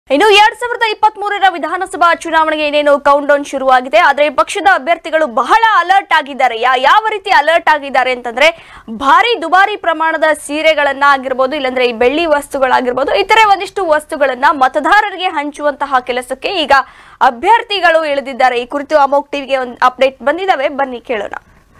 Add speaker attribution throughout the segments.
Speaker 1: ಇನ್ನು ಎರಡ್ ಸಾವಿರದ ಇಪ್ಪತ್ತ್ ಮೂರರ ವಿಧಾನಸಭಾ ಚುನಾವಣೆಗೆ ಏನೇನು ಕೌಂಟ್ ಡೌನ್ ಶುರುವಾಗಿದೆ ಆದ್ರೆ ಪಕ್ಷದ ಅಭ್ಯರ್ಥಿಗಳು ಬಹಳ ಅಲರ್ಟ್ ಆಗಿದ್ದಾರೆ ಯಾ- ಯಾವ ರೀತಿ ಅಲರ್ಟ್ ಆಗಿದ್ದಾರೆ ಅಂತಂದ್ರೆ ಭಾರಿ ದುಬಾರಿ ಪ್ರಮಾಣದ ಸೀರೆಗಳನ್ನ ಆಗಿರ್ಬೋದು ಇಲ್ಲಾಂದ್ರೆ ಈ ಬೆಳ್ಳಿ ವಸ್ತುಗಳಾಗಿರ್ಬೋದು ಇತರೆ ಒಂದಿಷ್ಟು ವಸ್ತುಗಳನ್ನ ಮತದಾರರಿಗೆ ಹಂಚುವಂತಹ ಕೆಲಸಕ್ಕೆ ಈಗ ಅಭ್ಯರ್ಥಿಗಳು ಇಳಿದಿದ್ದಾರೆ ಈ ಕುರಿತು ಅಮೋಕ್ ಟಿವಿಗೆ ಒಂದು ಅಪ್ಡೇಟ್ ಬಂದಿದ್ದಾವೆ ಬನ್ನಿ ಕೇಳೋಣ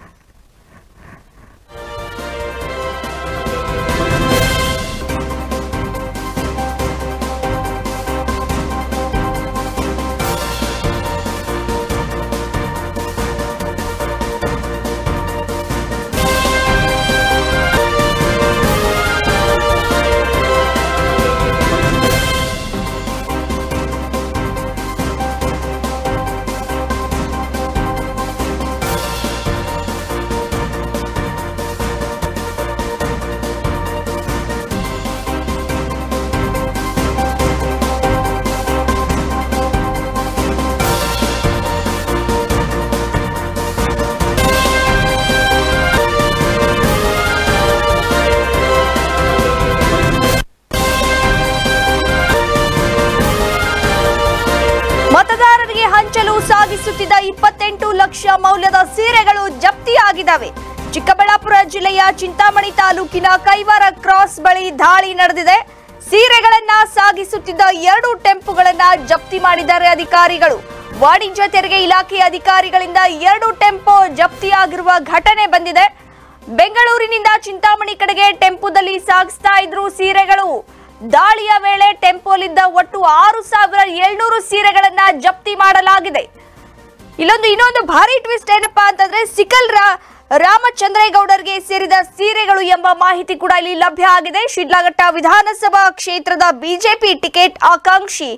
Speaker 1: ಮತದಾರರಿಗೆ ಹಂಚಲು ಸಾಗಿಸುತ್ತಿದ್ದ ಇಪ್ಪತ್ತೆಂಟು ಲಕ್ಷ ಮೌಲ್ಯದ ಸೀರೆಗಳು ಜಪ್ತಿಯಾಗಿದ್ದಾವೆ ಚಿಕ್ಕಬಳ್ಳಾಪುರ ಜಿಲ್ಲೆಯ ಚಿಂತಾಮಣಿ ತಾಲೂಕಿನ ಕೈವಾರ ಕ್ರಾಸ್ ಬಳಿ ದಾಳಿ ನಡೆದಿದೆ ಸೀರೆಗಳನ್ನ ಸಾಗಿಸುತ್ತಿದ್ದ ಎರಡು ಟೆಂಪುಗಳನ್ನ ಜಪ್ತಿ ಮಾಡಿದ್ದಾರೆ ಅಧಿಕಾರಿಗಳು ವಾಣಿಜ್ಯ ತೆರಿಗೆ ಇಲಾಖೆ ಅಧಿಕಾರಿಗಳಿಂದ ಎರಡು ಟೆಂಪೋ ಜಪ್ತಿಯಾಗಿರುವ ಘಟನೆ ಬಂದಿದೆ ಬೆಂಗಳೂರಿನಿಂದ ಚಿಂತಾಮಣಿ ಕಡೆಗೆ ಟೆಂಪೋದಲ್ಲಿ ಸಾಗಿಸ್ತಾ ಇದ್ರು ಸೀರೆಗಳು ದಾಳಿಯ ವೇಳೆ ಟೆಂಪೋಲಿದ್ದ ಒಟ್ಟು ಆರು ಸಾವಿರ ಏಳ್ನೂರು ಸೀರೆಗಳನ್ನ ಜಪ್ತಿ ಮಾಡಲಾಗಿದೆ ಇಲ್ಲೊಂದು ಇನ್ನೊಂದು ಭಾರಿ ಟ್ವಿಸ್ಟ್ ಏನಪ್ಪಾ ಅಂತಂದ್ರೆ ಸಿಕಲ್ ರಾ ರಾಮಚಂದ್ರೇಗೌಡರಿಗೆ ಸೇರಿದ ಸೀರೆಗಳು ಎಂಬ ಮಾಹಿತಿ ಕೂಡ ಇಲ್ಲಿ ಲಭ್ಯ ಆಗಿದೆ ಶಿಡ್ಲಘಟ್ಟ ವಿಧಾನಸಭಾ ಕ್ಷೇತ್ರದ ಬಿಜೆಪಿ ಟಿಕೆಟ್ ಆಕಾಂಕ್ಷಿ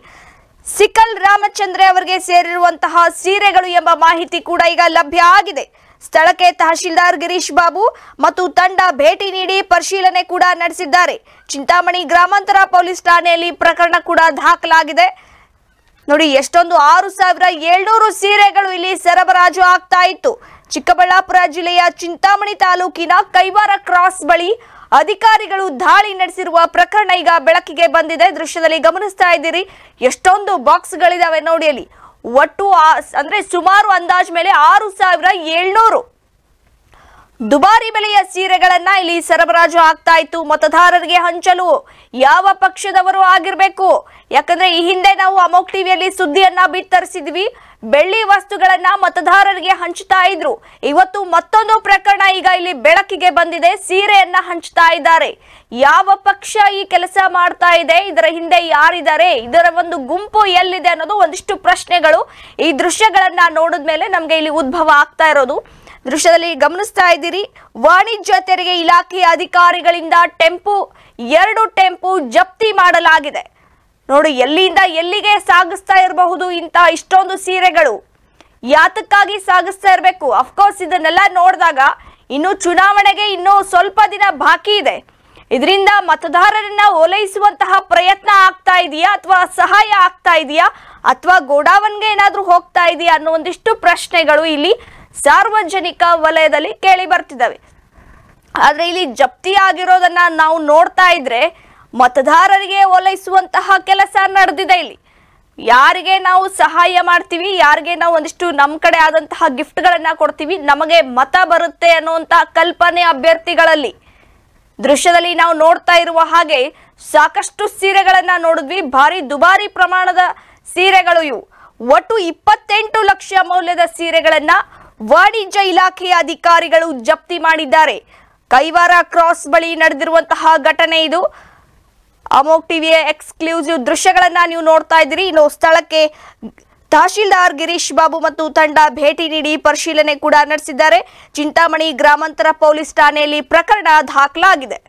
Speaker 1: ಸಿಕಲ್ ರಾಮಚಂದ್ರ ಅವರಿಗೆ ಸೇರಿರುವಂತಹ ಸೀರೆಗಳು ಎಂಬ ಮಾಹಿತಿ ಕೂಡ ಈಗ ಲಭ್ಯ ಆಗಿದೆ ಸ್ಥಳಕ್ಕೆ ತಹಶೀಲ್ದಾರ್ ಗಿರೀಶ್ ಬಾಬು ಮತ್ತು ತಂಡ ಭೇಟಿ ನೀಡಿ ಪರಿಶೀಲನೆ ಕೂಡ ನಡೆಸಿದ್ದಾರೆ ಚಿಂತಾಮಣಿ ಗ್ರಾಮಾಂತರ ಪೊಲೀಸ್ ಠಾಣೆಯಲ್ಲಿ ಪ್ರಕರಣ ಕೂಡ ದಾಖಲಾಗಿದೆ ನೋಡಿ ಎಷ್ಟೊಂದು ಆರು ಸಾವಿರ ಏಳ್ನೂರು ಸೀರೆಗಳು ಇಲ್ಲಿ ಸರಬರಾಜು ಆಗ್ತಾ ಇತ್ತು ಚಿಕ್ಕಬಳ್ಳಾಪುರ ಜಿಲ್ಲೆಯ ಚಿಂತಾಮಣಿ ತಾಲೂಕಿನ ಕೈವಾರ ಕ್ರಾಸ್ ಬಳಿ ಅಧಿಕಾರಿಗಳು ದಾಳಿ ನಡೆಸಿರುವ ಪ್ರಕರಣ ಈಗ ಬೆಳಕಿಗೆ ಬಂದಿದೆ ದೃಶ್ಯದಲ್ಲಿ ಗಮನಿಸ್ತಾ ಇದ್ದೀರಿ ಎಷ್ಟೊಂದು ಬಾಕ್ಸ್ಗಳಿದಾವೆ ನೋಡಿ ಅಲ್ಲಿ ಒಟ್ಟು ಆ- ಅಂದ್ರೆ ಸುಮಾರು ಅಂದಾಜ್ ಮೇಲೆ ಆರು ಸಾವಿರ ಏಳ್ನೂರು ದುಬಾರಿ ಬೆಲೆಯ ಸೀರೆಗಳನ್ನ ಇಲ್ಲಿ ಸರಬರಾಜು ಆಗ್ತಾ ಇತ್ತು ಮತದಾರರಿಗೆ ಹಂಚಲು ಯಾವ ಪಕ್ಷದವರು ಆಗಿರ್ಬೇಕು ಯಾಕಂದ್ರೆ ಈ ಹಿಂದೆ ನಾವು ಅಮೋಕ್ ಟಿವಿಯಲ್ಲಿ ಸುದ್ದಿಯನ್ನ ಬಿತ್ತರಿಸಿದ್ವಿ ಬೆಳ್ಳಿ ವಸ್ತುಗಳನ್ನ ಮತದಾರರಿಗೆ ಹಂಚ್ತಾ ಇದ್ರು ಇವತ್ತು ಮತ್ತೊಂದು ಪ್ರಕರಣ ಈಗ ಇಲ್ಲಿ ಬೆಳಕಿಗೆ ಬಂದಿದೆ ಸೀರೆಯನ್ನ ಹಂಚ್ತಾ ಇದ್ದಾರೆ ಯಾವ ಪಕ್ಷ ಈ ಕೆಲಸ ಮಾಡ್ತಾ ಇದೆ ಇದರ ಹಿಂದೆ ಯಾರಿದ್ದಾರೆ ಇದರ ಒಂದು ಗುಂಪು ಎಲ್ಲಿದೆ ಅನ್ನೋದು ಒಂದಿಷ್ಟು ಪ್ರಶ್ನೆಗಳು ಈ ದೃಶ್ಯಗಳನ್ನ ನೋಡಿದ್ಮೇಲೆ ನಮ್ಗೆ ಇಲ್ಲಿ ಉದ್ಭವ ಆಗ್ತಾ ಇರೋದು ದೃಶ್ಯದಲ್ಲಿ ಗಮನಿಸ್ತಾ ಇದ್ದೀರಿ ವಾಣಿಜ್ಯ ತೆರಿಗೆ ಇಲಾಖೆ ಅಧಿಕಾರಿಗಳಿಂದ ಟೆಂಪು ಎರಡು ಟೆಂಪು ಜಪ್ತಿ ಮಾಡಲಾಗಿದೆ ನೋಡಿ ಎಲ್ಲಿಂದ ಎಲ್ಲಿಗೆ ಸಾಗಿಸ್ತಾ ಇರಬಹುದು ಇಂತ ಇಷ್ಟೊಂದು ಸೀರೆಗಳು ಯಾತಕ್ಕಾಗಿ ಸಾಗಿಸ್ತಾ ಇರಬೇಕು ಅಫ್ಕೋರ್ಸ್ ಇದನ್ನೆಲ್ಲ ನೋಡಿದಾಗ ಇನ್ನು ಚುನಾವಣೆಗೆ ಇನ್ನೂ ಸ್ವಲ್ಪ ದಿನ ಬಾಕಿ ಇದೆ ಇದರಿಂದ ಮತದಾರರನ್ನ ಓಲೈಸುವಂತಹ ಪ್ರಯತ್ನ ಆಗ್ತಾ ಇದೆಯಾ ಅಥವಾ ಸಹಾಯ ಆಗ್ತಾ ಇದೆಯಾ ಅಥವಾ ಗೋಡಾವನ್ಗೆ ಏನಾದ್ರೂ ಹೋಗ್ತಾ ಇದೆಯಾ ಅನ್ನೋ ಒಂದಿಷ್ಟು ಪ್ರಶ್ನೆಗಳು ಇಲ್ಲಿ ಸಾರ್ವಜನಿಕ ವಲಯದಲ್ಲಿ ಕೇಳಿ ಬರ್ತಿದ್ದಾವೆ ಆದ್ರೆ ಇಲ್ಲಿ ಜಪ್ತಿ ಆಗಿರೋದನ್ನ ನಾವು ನೋಡ್ತಾ ಇದ್ರೆ ಮತದಾರರಿಗೆ ಓಲೈಸುವಂತಹ ಕೆಲಸ ನಡೆದಿದೆ ಇಲ್ಲಿ ಯಾರಿಗೆ ನಾವು ಸಹಾಯ ಮಾಡ್ತೀವಿ ಯಾರಿಗೆ ನಾವು ಒಂದಿಷ್ಟು ನಮ್ಮ ಕಡೆ ಆದಂತಹ ಗಿಫ್ಟ್ಗಳನ್ನ ಕೊಡ್ತೀವಿ ನಮಗೆ ಮತ ಬರುತ್ತೆ ಅನ್ನುವಂತಹ ಕಲ್ಪನೆ ಅಭ್ಯರ್ಥಿಗಳಲ್ಲಿ ದೃಶ್ಯದಲ್ಲಿ ನಾವು ನೋಡ್ತಾ ಇರುವ ಹಾಗೆ ಸಾಕಷ್ಟು ಸೀರೆಗಳನ್ನ ನೋಡಿದ್ವಿ ಭಾರಿ ದುಬಾರಿ ಪ್ರಮಾಣದ ಸೀರೆಗಳು ಇವು ಒಟ್ಟು ಇಪ್ಪತ್ತೆಂಟು ಲಕ್ಷ ಮೌಲ್ಯದ ಸೀರೆಗಳನ್ನ ವಾಣಿಜ್ಯ ಇಲಾಖೆಯ ಅಧಿಕಾರಿಗಳು ಜಪ್ತಿ ಮಾಡಿದ್ದಾರೆ ಕೈವಾರ ಕ್ರಾಸ್ ಬಳಿ ನಡೆದಿರುವಂತಹ ಘಟನೆ ಇದು ಅಮೋಕ್ ಟಿವಿಯ ಎಕ್ಸ್ಕ್ಲೂಸಿವ್ ದೃಶ್ಯಗಳನ್ನ ನೀವು ನೋಡ್ತಾ ಇದ್ದೀರಿ ಇನ್ನು ಸ್ಥಳಕ್ಕೆ ತಹಶೀಲ್ದಾರ್ ಗಿರೀಶ್ ಬಾಬು ಮತ್ತು ತಂಡ ಭೇಟಿ ನೀಡಿ ಪರಿಶೀಲನೆ ಕೂಡ ನಡೆಸಿದ್ದಾರೆ ಚಿಂತಾಮಣಿ ಗ್ರಾಮಾಂತರ ಪೊಲೀಸ್ ಠಾಣೆಯಲ್ಲಿ ಪ್ರಕರಣ ದಾಖಲಾಗಿದೆ